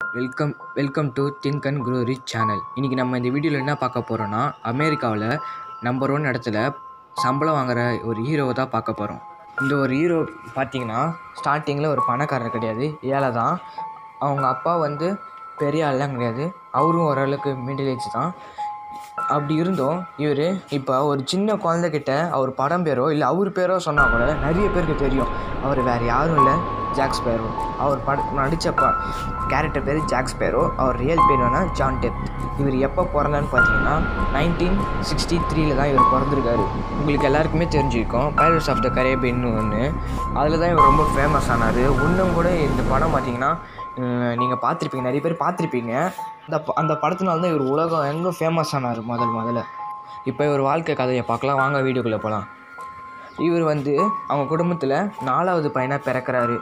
welcome welcome to think and grow rich channel இன்றைக்கி நம்ம இந்த வீடியோவில் என்ன பார்க்க போகிறோன்னா அமெரிக்காவில் நம்பர் ஒன் இடத்துல சம்பளம் வாங்குற ஒரு ஹீரோவை தான் பார்க்க போகிறோம் இந்த ஒரு ஹீரோ பார்த்தீங்கன்னா ஸ்டார்டிங்கில் ஒரு பணக்காரர் கிடையாது ஏழை தான் அவங்க அப்பா வந்து பெரிய ஆள்லாம் கிடையாது அவரும் ஓரளவுக்கு மிடில் ஏஜ் தான் அப்படி இருந்தும் இவர் இப்போ ஒரு சின்ன குழந்தைகிட்ட அவர் படம் பேரோ இல்லை அவர் பேரோ சொன்னால் கூட நிறைய பேருக்கு தெரியும் அவர் வேறு யாரும் இல்லை ஜாக்ஸ் பேரோ அவர் பட நடித்த ப கேரக்டர் பேர் ஜாக்ஸ் பேரோ அவர் ரியல் பேர் வேணால் ஜான் டெப் இவர் எப்போ பிறந்தான்னு பார்த்தீங்கன்னா நைன்டீன் சிக்ஸ்டி த்ரீல தான் இவர் பிறந்திருக்காரு உங்களுக்கு எல்லாருக்குமே தெரிஞ்சிருக்கும் பைரட்ஸ் ஆஃப் த கரேபின்னு ஒன்று அதில் தான் இவர் ரொம்ப ஃபேமஸ் ஆனார் இன்னும் கூட இந்த படம் பார்த்தீங்கன்னா நீங்கள் பார்த்துருப்பீங்க நிறைய பேர் பார்த்துருப்பீங்க அந்த ப- அந்த படத்தினால தான் இவர் உலகம் எங்கே ஃபேமஸ் ஆனார் முதல் முதல்ல இப்போ இவர் வாழ்க்கை கதையை பார்க்கலாம் வாங்க வீடியோக்குள்ளே போகலாம் இவர் வந்து அவங்க குடும்பத்தில் நாலாவது பையனாக பிறக்கிறாரு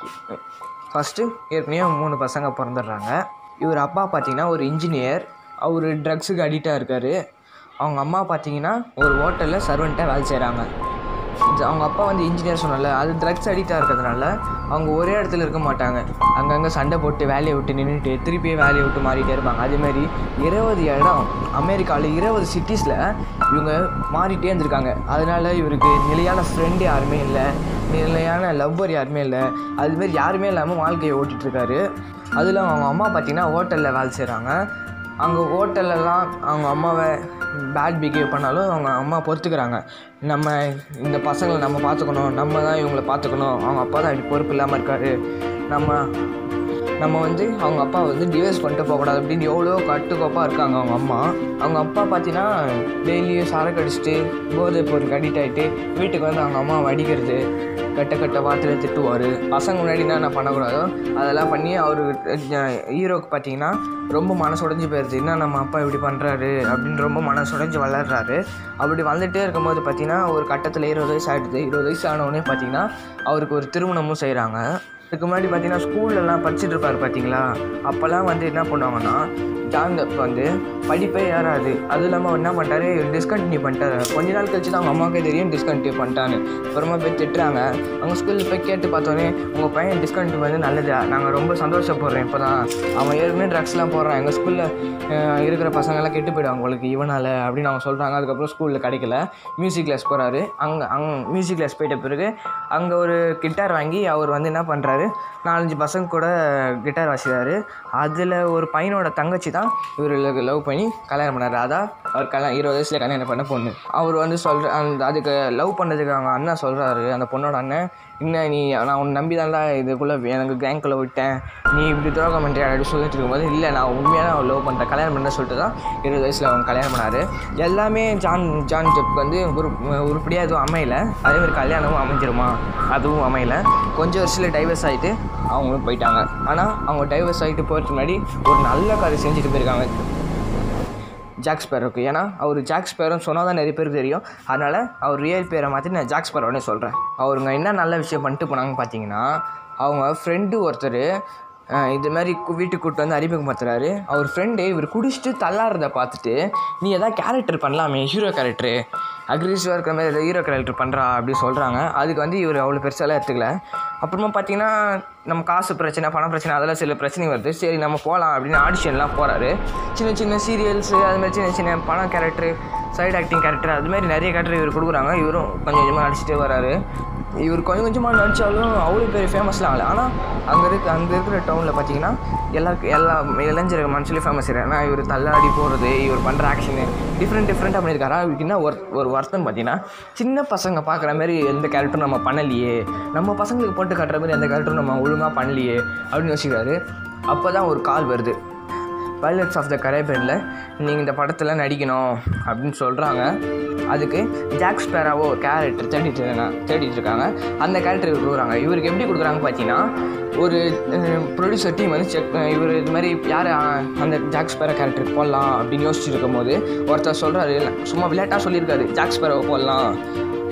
ஃபஸ்ட்டு ஏற்கனவே மூணு பசங்க பிறந்துடுறாங்க இவர் அப்பா பார்த்தீங்கன்னா ஒரு இன்ஜினியர் அவர் ட்ரக்ஸுக்கு அடிக்டாக இருக்கார் அவங்க அம்மா பார்த்தீங்கன்னா ஒரு ஹோட்டலில் சர்வெண்ட்டாக வேலை செய்கிறாங்க இது அவங்க அப்பா வந்து இன்ஜினியர் சொன்னல அது ட்ரக்ஸ் அடிக்டாக இருக்கிறதுனால அவங்க ஒரே இடத்துல இருக்க மாட்டாங்க அங்கங்கே சண்டை போட்டு வேலையை விட்டு நின்றுட்டு திருப்பியே வேலையை விட்டு மாறிட்டே இருப்பாங்க அதேமாதிரி இருபது இடம் அமெரிக்காவில் இருபது சிட்டிஸில் இவங்க மாறிட்டே இருந்திருக்காங்க அதனால இவருக்கு நிலையான ஃப்ரெண்டு யாருமே இல்லை நிலையான லவ்வர் யாருமே இல்லை அதுமாரி யாருமே இல்லாமல் வாழ்க்கையை ஓட்டிகிட்டு இருக்காரு அதில் அவங்க அம்மா பார்த்தீங்கன்னா ஹோட்டலில் வேலை செய்கிறாங்க அங்கே ஹோட்டல்லலாம் அவங்க அம்மாவை பேட் பிஹேவ் பண்ணாலும் அவங்க அம்மா பொறுத்துக்கிறாங்க நம்ம இந்த பசங்களை நம்ம பார்த்துக்கணும் நம்ம தான் இவங்களை பார்த்துக்கணும் அவங்க அப்பா தான் இப்படி பொறுப்பு இல்லாமல் இருக்காரு நம்ம நம்ம வந்து அவங்க அப்பா வந்து டிவோர்ஸ் பண்ணிட்டு போகக்கூடாது அப்படின்னு எவ்வளோ கட்டுக்கோப்பாக இருக்காங்க அவங்க அம்மா அவங்க அப்பா பார்த்தீங்கன்னா டெய்லியும் சரக்கு அடிச்சுட்டு போதை பொருளுக்கு அடிக்ட் ஆகிட்டு வீட்டுக்கு வந்து அவங்க அம்மாவை அடிக்கிறது கட்ட கட்ட வார்த்தையில திட்டுவார் பசங்க முன்னாடி என்ன பண்ணக்கூடாதோ அதெல்லாம் பண்ணி அவர் ஹீரோக்கு பார்த்தீங்கன்னா ரொம்ப மனசு உடைஞ்சு போயிடுது என்ன நம்ம அப்பா இப்படி பண்ணுறாரு அப்படின்னு ரொம்ப மனசு உடைஞ்சு வளர்றாரு அப்படி வந்துட்டே இருக்கும்போது பார்த்தீங்கன்னா ஒரு கட்டத்தில் இருபது வயசு ஆகிடுது இருபது வயசு ஆனவுடனே பார்த்தீங்கன்னா அவருக்கு ஒரு திருமணமும் செய்கிறாங்க இதுக்கு முன்னாடி பார்த்தீங்கன்னா ஸ்கூல்லலாம் படிச்சுட்டு இருப்பார் பார்த்தீங்களா அப்போல்லாம் வந்து என்ன பண்ணுவாங்கன்னா ஜான் டெப் வந்து படிப்பே ஏறாது அதுவும் இல்லாமல் அவர் என்ன பண்ணிட்டாரு டிஸ்கண்டினியூ பண்ணிட்டாரு கொஞ்ச நாள் கழிச்சு தான் அவங்க அம்மாவுக்கே தெரியும் டிஸ்கண்டினியூ பண்ணிட்டான்னு அப்புறமா போய் திட்டுறாங்க அவங்க ஸ்கூலில் போய் கேட்டு பார்த்தோன்னே உங்கள் பையன் டிஸ்கண்டினியூ பண்ணது நல்லதா நாங்கள் ரொம்ப சந்தோஷப்படுறோம் இப்போ தான் அவன் ஏற்கனவே ட்ரக்ஸ்லாம் போடுறான் எங்கள் ஸ்கூலில் இருக்கிற பசங்கள்லாம் கெட்டு போயிடுவாங்க உங்களுக்கு இவனால் அப்படின்னு அவங்க சொல்கிறாங்க அதுக்கப்புறம் ஸ்கூலில் கிடைக்கல மியூசிக் கிளாஸ் போகிறாரு அங்கே அங் மியூசிக் கிளாஸ் போயிட்ட பிறகு அங்கே ஒரு கிட்டார் வாங்கி அவர் வந்து என்ன பண்ணுறாரு நாலஞ்சு பசங்க கூட கிட்டார் வாசிக்கிறாரு அதில் ஒரு பையனோட தங்கச்சி தான் இவர் லவ் பண்ணி கல்யாணம் பண்ணார் அதான் அவர் கல்யாணம் இருபது வயசில் கல்யாணம் பண்ண பொண்ணு அவர் வந்து சொல்கிற அந்த அதுக்கு லவ் பண்ணதுக்கு அவங்க அண்ணன் சொல்கிறாரு அந்த பொண்ணோட அண்ணன் இன்னும் நீ நான் உன்னை நம்பி தான்டா இதுக்குள்ளே எனக்கு கேங்க்குள்ளே விட்டேன் நீ இப்படி துரோகம் பண்ணுறியா அப்படின்னு சொல்லிட்டு இருக்கும்போது இல்லை நான் உண்மையாக நான் லவ் பண்ணுறேன் கல்யாணம் பண்ண சொல்லிட்டு தான் இருபது வயசில் அவங்க கல்யாணம் பண்ணார் எல்லாமே ஜான் ஜான் ஜெப் வந்து ஒரு உருப்படியாக எதுவும் அமையல அதே மாதிரி கல்யாணமும் அமைஞ்சிருமா அதுவும் அமையல கொஞ்சம் வருஷத்தில் டைவர்ஸ் ஆகிட்டு அவங்களும் போயிட்டாங்க ஆனால் அவங்க டைவர்ஸ் ஆகிட்டு போகிறதுக்கு முன்னாடி ஒரு நல்ல காரியம் செஞ்சுட்டு போயிருக்காங்க ஜாக்ஸ் பேரோக்கு ஏன்னா அவர் ஜாக்ஸ் பேரோன்னு சொன்னால் தான் நிறைய பேருக்கு தெரியும் அதனால் அவர் ரியல் பேரை மாற்றி நான் ஜாக்ஸ் பேரோனே சொல்கிறேன் அவருங்க என்ன நல்ல விஷயம் பண்ணிட்டு போனாங்கன்னு பார்த்தீங்கன்னா அவங்க ஃப்ரெண்டு ஒருத்தர் அஹ், இது மாதிரி கு- வீட்டுக்கு கூப்பிட்டு வந்து அறிமுகப்படுத்துறாரு அவர் ஃப்ரெண்டு இவர் குடிச்சிட்டு தள்ளாடுறத பார்த்துட்டு நீ எதாவது கேரக்டர் பண்ணலாமே ஹீரோ கேரக்டரு அக்ரெசிவாக இருக்கிற மாதிரி ஏதாவது ஹீரோ கேரக்டர் பண்ணுறா அப்படி சொல்கிறாங்க அதுக்கு வந்து இவர் அவ்வளோ பெருசாலாம் எடுத்துக்கல அப்புறமா பார்த்தீங்கன்னா நம்ம காசு பிரச்சனை பண பிரச்சனை அதெல்லாம் சில பிரச்சனை வருது சரி நம்ம போகலாம் அப்படின்னு ஆடிஷன்லாம் போகிறாரு சின்ன சின்ன சீரியல்ஸு அது மாதிரி சின்ன சின்ன படம் கேரக்டரு சைடு ஆக்டிங் கேரக்டர் அது மாதிரி நிறைய கேரக்டர் இவர் கொடுக்குறாங்க இவரும் கொஞ்சம் கொஞ்சமாக நடிச்சிட்டே வராரு இவர் கொஞ்சம் கொஞ்சமாக நடித்தாலும் அவ்வளோ பெரிய ஃபேமஸ்லாம் ஆகல ஆனால் அங்கே இருக்க அங்கே இருக்கிற டவுனில் பார்த்தீங்கன்னா எல்லாருக்கும் எல்லா இளைஞர் மனுஷன்லேயும் ஃபேமஸ் ஏன்னா இவர் தள்ளாடி போகிறது இவர் பண்ணுற ஆக்ஷனு டிஃப்ரெண்ட் டிஃப்ரெண்ட்டாக பண்ணியிருக்காரு அவருக்கு என்ன ஒரு ஒரு வருத்தம்னு பார்த்தீங்கன்னா சின்ன பசங்க பார்க்குற மாதிரி எந்த கேரக்டரும் நம்ம பண்ணலையே நம்ம பசங்களுக்கு போட்டு காட்டுற மாதிரி எந்த கேரக்டரும் நம்ம ஒழுங்காக பண்ணலையே அப்படின்னு யோசிக்கிறாரு அப்போ தான் ஒரு கால் வருது பைலட்ஸ் ஆஃப் த கரேபியனில் நீங்கள் இந்த படத்தில் நடிக்கணும் அப்படின்னு சொல்கிறாங்க அதுக்கு ஜாக் ஸ்பேராவோ ஒரு கேரக்டர் தேடிட்டு இருக்காங்க தேடிட்டு இருக்காங்க அந்த கேரக்டர் இவர் கொடுக்குறாங்க இவருக்கு எப்படி கொடுக்குறாங்க பார்த்தீங்கன்னா ஒரு ப்ரொடியூசர் டீம் வந்து செக் இவர் இது மாதிரி யார் அந்த ஜாக் ஸ்பேரா கேரக்டருக்கு போடலாம் அப்படின்னு யோசிச்சுட்டு இருக்கும்போது ஒருத்தர் சொல்கிறாரு சும்மா விளையாட்டாக சொல்லியிருக்காரு ஜாக் ஸ்பேராவை போடலாம்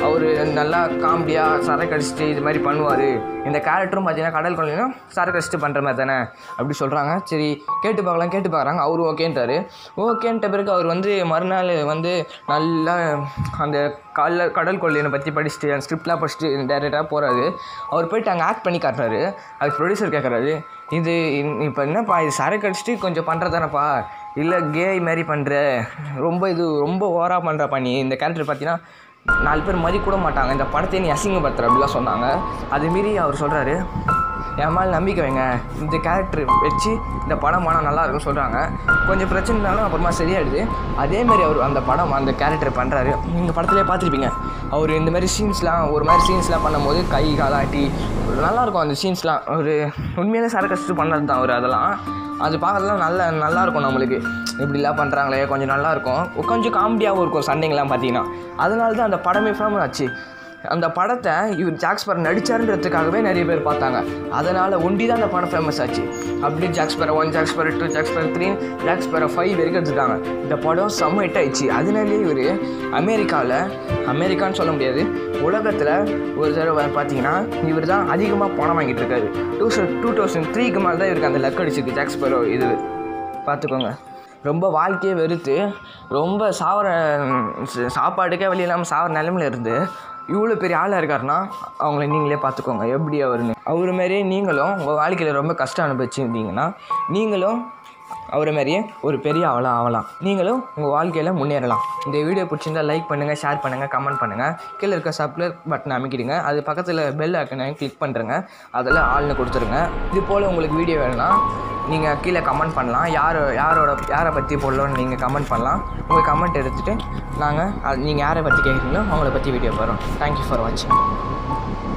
அவர் நல்லா காமெடியாக சரக்கு அடிச்சுட்டு இது மாதிரி பண்ணுவார் இந்த கேரக்டரும் பார்த்தீங்கன்னா கடல் கொள்ளையும் சரக்கு அடிச்சுட்டு பண்ணுற மாதிரி தானே அப்படி சொல்கிறாங்க சரி கேட்டு பார்க்கலாம் கேட்டு பார்க்குறாங்க அவரு ஓகேன்ட்டாரு ஓகேன்ட்ட பிறகு அவர் வந்து மறுநாள் வந்து நல்லா அந்த கடல் கடல் கொள்ளையனை பற்றி படிச்சுட்டு அந்த ஸ்கிரிப்ட்லாம் படிச்சுட்டு டேரெக்டாக போகிறாரு அவர் போயிட்டு அங்கே ஆக்ட் பண்ணி காட்டுறாரு அதுக்கு ப்ரொடியூசர் கேட்குறாரு இது இப்போ என்னப்பா இது சரக்கு அடிச்சுட்டு கொஞ்சம் பண்ணுறதானப்பா இல்லை கே மாதிரி பண்ணுற ரொம்ப இது ரொம்ப ஓவராக பண்ணுறப்பா நீ இந்த கேரக்டர் பார்த்தீங்கன்னா நாலு பேர் மதி கூட மாட்டாங்க இந்த படத்தை நீ அசிங்கப்படுத்துற அப்படிலாம் சொன்னாங்க அது மீறி அவர் சொல்கிறாரு என் மேலே நம்பிக்கை வைங்க இந்த கேரக்டர் வச்சு இந்த படம் ஆனால் நல்லா இருக்கும்னு சொல்கிறாங்க கொஞ்சம் பிரச்சனைனாலும் அப்புறமா சரியாயிடுது அதேமாரி அவர் அந்த படம் அந்த கேரக்டர் பண்ணுறாரு நீங்கள் படத்துலேயே பார்த்துருப்பீங்க அவர் இந்த மாதிரி சீன்ஸ்லாம் ஒரு மாதிரி சீன்ஸ்லாம் பண்ணும்போது கை காலாட்டி நல்லாயிருக்கும் அந்த சீன்ஸ்லாம் ஒரு உண்மையிலே சரக்கு கஷ்டம் பண்ணது தான் அவர் அதெல்லாம் அது பார்க்கறதுலாம் நல்ல நல்லா இருக்கும் நம்மளுக்கு இப்படிலாம் பண்ணுறாங்களே கொஞ்சம் நல்லா இருக்கும் கொஞ்சம் காமெடியாகவும் இருக்கும் சண்டைங்கெல்லாம் பார்த்தீங்கன்னா அதனால தான் அந்த படமே ஃபேமஸ் ஆச்சு அந்த படத்தை இவர் ஜாக்ஸ்பர் நடிச்சாருன்றதுக்காகவே நிறைய பேர் பார்த்தாங்க அதனால் ஒண்டி தான் அந்த படம் ஃபேமஸ் ஆச்சு அப்படி ஜாக்ஸ்பர் ஒன் ஜாக்ஸ்பர் டூ ஜாக்ஸ்பர் த்ரீ ஜாக்ஸ்பர் ஃபைவ் வரைக்கும் எடுத்துட்டாங்க இந்த படம் செம்ம ஹிட் ஆயிடுச்சு அதனாலேயே இவர் அமெரிக்காவில் அமெரிக்கான்னு சொல்ல முடியாது உலகத்தில் ஒரு தடவை பார்த்தீங்கன்னா இவர் தான் அதிகமாக பணம் வாங்கிட்டு இருக்காரு டூ டூ தௌசண்ட் த்ரீக்கு மேலே தான் இவருக்கு அந்த லக் அடிச்சிருக்கு ஜாக்ஸ்பரோ இது பார்த்துக்கோங்க ரொம்ப வாழ்க்கையே வெறுத்து ரொம்ப சாவர சாப்பாட்டுக்கே வழி இல்லாமல் சாவர நிலமையில இருந்து இவ்வளோ பெரிய ஆளாக இருக்காருன்னா அவங்கள நீங்களே பார்த்துக்கோங்க எப்படி அவருன்னு அவர் மாதிரியே நீங்களும் உங்கள் வாழ்க்கையில் ரொம்ப கஷ்டம் அனுபவிச்சிருந்தீங்கன்னா நீங்களும் அவரை மாதிரியே ஒரு பெரிய ஆவலாக ஆகலாம் நீங்களும் உங்கள் வாழ்க்கையில் முன்னேறலாம் இந்த வீடியோ பிடிச்சிருந்தா லைக் பண்ணுங்கள் ஷேர் பண்ணுங்கள் கமெண்ட் பண்ணுங்கள் கீழே இருக்க சப்ஸ்கிரைப் பட்டன் அமைக்கிடுங்க அது பக்கத்தில் பெல் ஐக்கனை கிளிக் பண்ணுறங்க அதில் ஆள்னு கொடுத்துருங்க இது போல் உங்களுக்கு வீடியோ வேணும்னா நீங்கள் கீழே கமெண்ட் பண்ணலாம் யார் யாரோட யாரை பற்றி போடலாம்னு நீங்கள் கமெண்ட் பண்ணலாம் உங்கள் கமெண்ட் எடுத்துகிட்டு நாங்கள் அது நீங்கள் யாரை பற்றி கேட்குறீங்களோ அவங்கள பற்றி வீடியோ போகிறோம் தேங்க்யூ ஃபார் வாட்சிங்